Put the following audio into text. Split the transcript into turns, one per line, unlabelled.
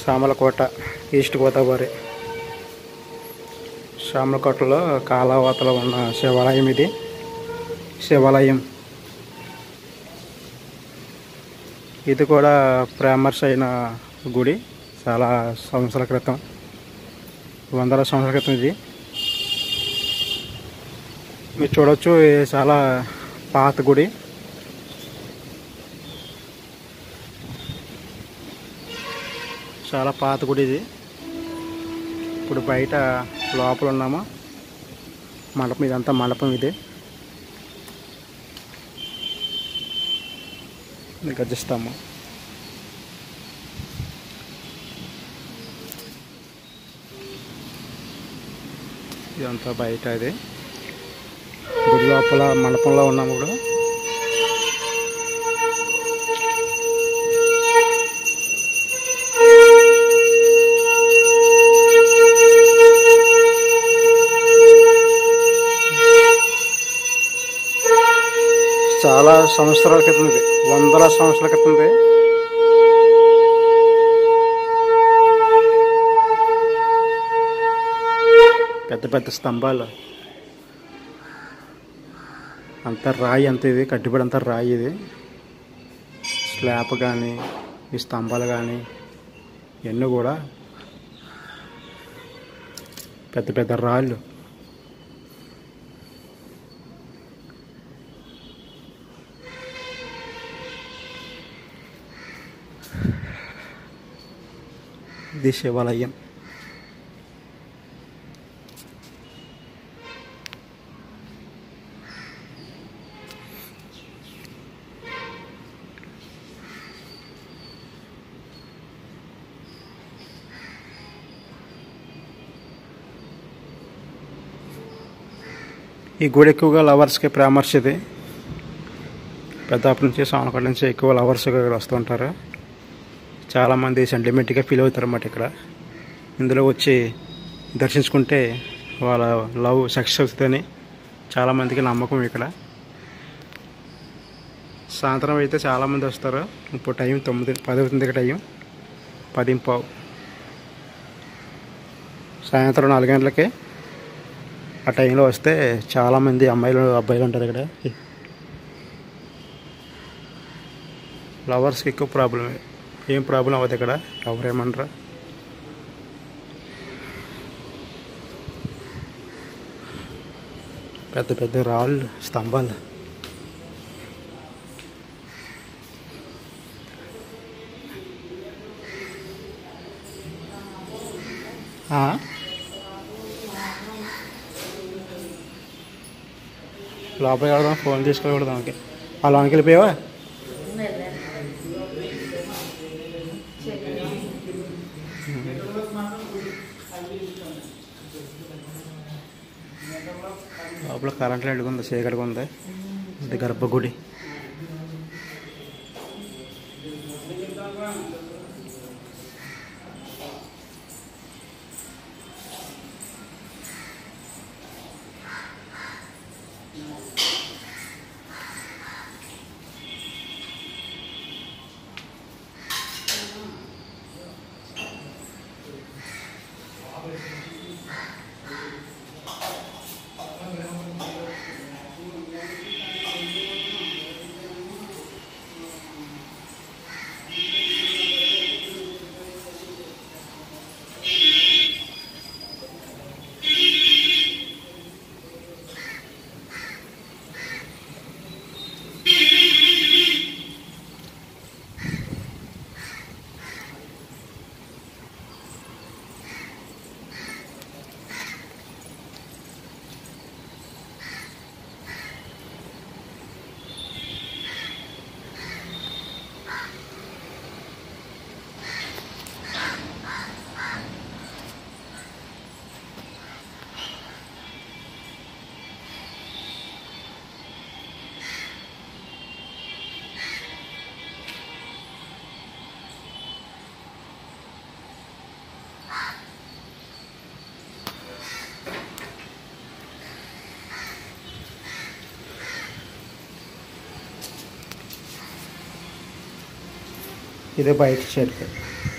Samalkot east Godavari సామలకోటలో కాలావతలో ఉన్న శివాలయం ఇది శివాలయం ఇది కూడా ఫేమస్ అయిన గుడి చాలా సంవత్సరాల క్రితం వందల సంవత్సరాల క్రితం ఇది మీరు చూడవచ్చు ఇది చాలా పాత గుడి చాలా పాత గుడి ఇది ఇప్పుడు బయట లోపల ఉన్నాము మండపం ఇదంతా మండపం ఇది గర్జిస్తాము ఇదంతా బయట ఇది గుడి లోపల మండపంలో ఉన్నాము ఇప్పుడు చాలా సంవత్సరాల క్రితం ఇది వందల సంవత్సరాల క్రితం ఇది పెద్ద పెద్ద స్తంభాలు అంతా రాయి అంత ఇది కట్టిబడి అంతా రాయి ఇది స్లాబ్ కానీ ఈ స్తంభాలు కానీ ఇవన్నీ కూడా పెద్ద పెద్ద రాళ్ళు ఇది శివాలయం ఈ గుడి ఎక్కువగా లవర్స్కి ఫేమస్ ఇది పెద్దాపటి నుంచి సానకొండ నుంచి ఎక్కువ లవర్స్ ఇక్కడ వస్తుంటారు చాలామంది సెంటిమెంట్గా ఫీల్ అవుతారు అన్నమాట ఇక్కడ ఇందులో వచ్చి దర్శించుకుంటే వాళ్ళ లవ్ సక్సెస్ అవుతుందని చాలామందికి నమ్మకం ఇక్కడ సాయంత్రం అయితే చాలామంది వస్తారు ఇప్పుడు టైం తొమ్మిది పది అవుతుంది టైం పది పావు సాయంత్రం నాలుగు గంటలకి ఆ టైంలో వస్తే చాలామంది అమ్మాయిలు అబ్బాయిలు ఉంటారు ఇక్కడ లవర్స్కి ఎక్కువ ప్రాబ్లమే ఏం ప్రాబ్లం అవ్వదు ఇక్కడ ఎవరేమనరా పెద్ద పెద్ద రాళ్ళు స్తంభాలు ఆ? లోపలికి వెళ్దాం ఫోన్ తీసుకెళ్ళకూడదు మనకి ఆ లోనికి వెళ్ళిపోయావా లోపల కరెంట్ లైట్ ఉంది చీకటిగా ఉంది ఇది గర్భగుడి ఇదే బయట షెడ్